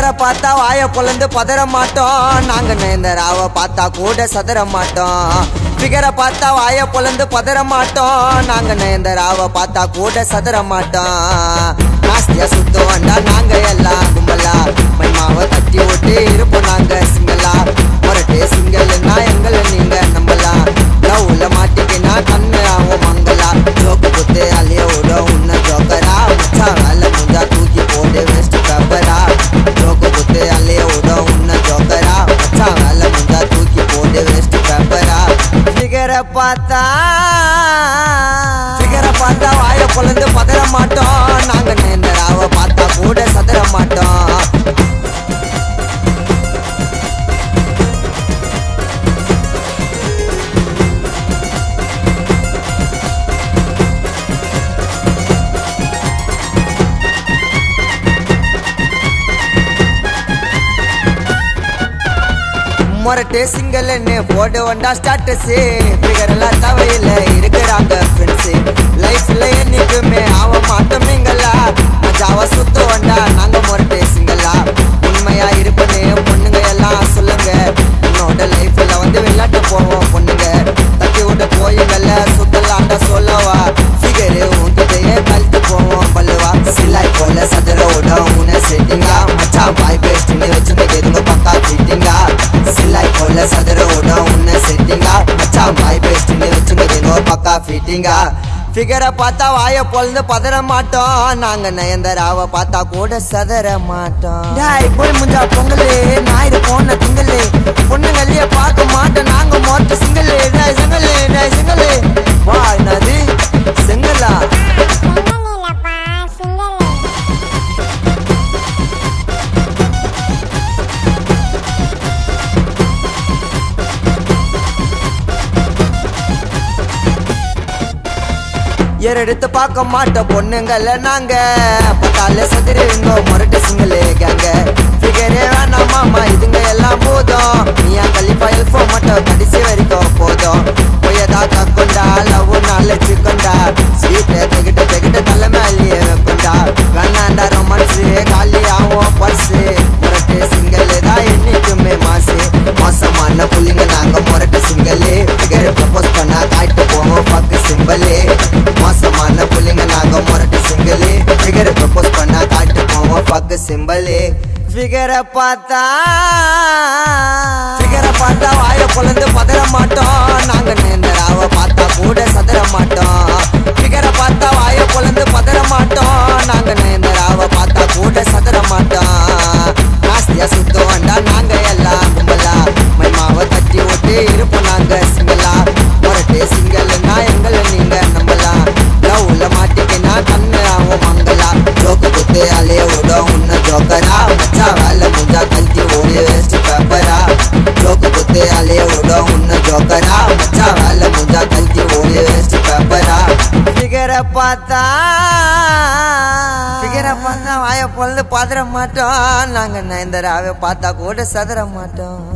ஃபிகரை பார்த்தா வாய பொழந்து பதற மாட்டோம் நாங்க நேந்தராவ பார்த்தா கூட சதற மாட்டோம் ஃபிகரை பார்த்தா வாய பொழந்து பதற மாட்டோம் நாங்க நேந்தராவ பார்த்தா கூட சதற மாட்டோம் நாஸ்தியா சுத்துவோண்டா நாங்க எல்லாம் கும்பலா மைமாவை தட்டி விட்டு இருப்போம் நாங்க சிங்களா முரட்டு சிங்கல்னா எங்களை நீங்க நம்பலாம் லவ்ல மாட்டிக்கினா கண்ணு ஆகும் மங்களா ஜோக்கு குத்து அலைய விடும் உன்ன ஜோக்கரா மச்சா வேலை முஞ்சா தூக்கி போட்டு வேஸ்ட் கபரா ஜோக்கு குத்து அலைய விடும் உன்ன ஜோக்கரா மச்சா வேலை முஞ்சா தூக்கி போட்டு வேஸ்ட் கபரா ஃபிகரை பார்த்தா ஃபிகரை பார்த்தா வாய பொழந்து பதற மாட்டோம் நாங்க நேந்தராவ பார்த்தா கூட சதற மாட்டோம் முரட்டு சிங்கல்னு போடு வண்டா ஸ்டாட்டஸ் ஃபிகர் எல்லாம் தவையில இருக்கிறாங்க ஃப்ரெண்ட்ஸ் லைஃப்ல என்னைக்குமே ஆக மாட்டோம் நீங்களா மஜாவா சுத்த வண்டா நாங்க முரட்டு சிங்கலா உண்மையா இருப்பனே பொண்ணுங்க எல்லாம் சொல்லுங்க உன்னோட லைஃப்ல வந்து விளையாட்டு போவோம் பொண்ணுங்க தட்டி விட்டு போயுங்கல்ல சுத்தலாண்டா சொல்லவா ஃபிகர் உன்கிட்டயே கழுத்து போவோம் பல்லுவா சிலாய் போல சதுர விடும் உன்னை செட்டிங்கா மச்சான் பாய் பேஸ்ட்னு வச்சுங்க எதுங்க பக்கா ஃபிட்டிங்கா சிலாய் போல சதுர விடும் உன்னை செட்டிங்கா மச்சான் பாய் பேஸ்ட்னு வச்சுங்க எதுங்க பக்கா ஃபிட்டிங்கா ஃபிகரை பார்த்தா வாய பொழுது பதற மாட்டோம் நாங்க நயந்தராவ பார்த்தா கூட சதற மாட்டோம் டாய் போய் முஞ்சா பொங்கலு ஞாயிறு போன திங்களு பொண்ணுங்கள்லயே பார்க்க மாட்டோம் நாங்க மொத்த சிங்கலு டாய் சிங்கலு டாய் சிங்கலு வா என்னது செங்கலா சிங்கலிலப்பா சிங்கல் ஏறெடுத்து பார்க்க மாட்டோம் பொண்ணுங்கள நாங்க பத்தால சதுருங்க முரட்டு சிங்கிள் கேங்க ஃபிகரே வேணாம் மாமா இதுங்க எல்லாம் போதும் நீயா கலிப்பா எல்ஃபோ மட்டும் கடைசி வரைக்கும் போதும் பொய்யதா கக்கொண்டா லவ் நாலு கொண்டா சீட்டை தெகிட்ட தெகிட்ட தலை மேலேயே வைக்கொண்டா வேணாண்டா ரொமான்ஸ் காலி ஆகும் பர்ஸு முரட்டு சிங்கிள் தான் என்னைக்குமே மாசு மோசமான புள்ளிங்க நாங்க முரட்டு சிங்கிள் ஃபிகர் ப்ரப்போஸ் பண்ணா காய்ட்டு போவோம் பக்கு சிம்பிளே மோசமான புள்ளிங்க நாங்க முரட்டு சிங்கிள் ஃபிகர் ப்ரப்போஸ் பண்ணா காட்டு போவோம் பக்கு சிம்பிளே ஃபிகரை பார்த்தா ஃபிகரை பார்த்தா வாய பொழந்து பதற மாட்டோம் நாங்க நேந்தராவ பார்த்தா கூட சதற மாட்டோம் ஃபிகரை பார்த்தா வாய பொழந்து பதற மாட்டோம் நாங்க நேந்தராவ பார்த்தா கூட சதற மாட்டோம் நாஸ்தியா சுத்துவோண்டா நாங்க எல்லாம் கும்பலா மைமாவை தட்டி விட்டு இருப்போம் நாங்க சிங்களா முரட்டு சிங்கல்னா எங்களை நீங்க நம்பலாம் லவ்ல மாட்டிக்கினா கண்ணு ஆகும் மங்களா ஜோக்கு குத்து அலைய விடும் உன்ன ஜோக்கரா மச்சா வேலை முஞ்சா கல்வி ஓடி வேஸ்ட் பேப்பரா ஜோக்கு குத்து அலைய விடும் உன்ன ஜோக்கரா மச்சா வேலை முஞ்சா கல்வி ஓடி வேஸ்ட் பேப்பரா ஃபிகரை பார்த்தா ஃபிகரை பார்த்தா வாய பொழுது பதற மாட்டோம் நாங்க நயந்தராவை பார்த்தா கூட சதற மாட்டோம்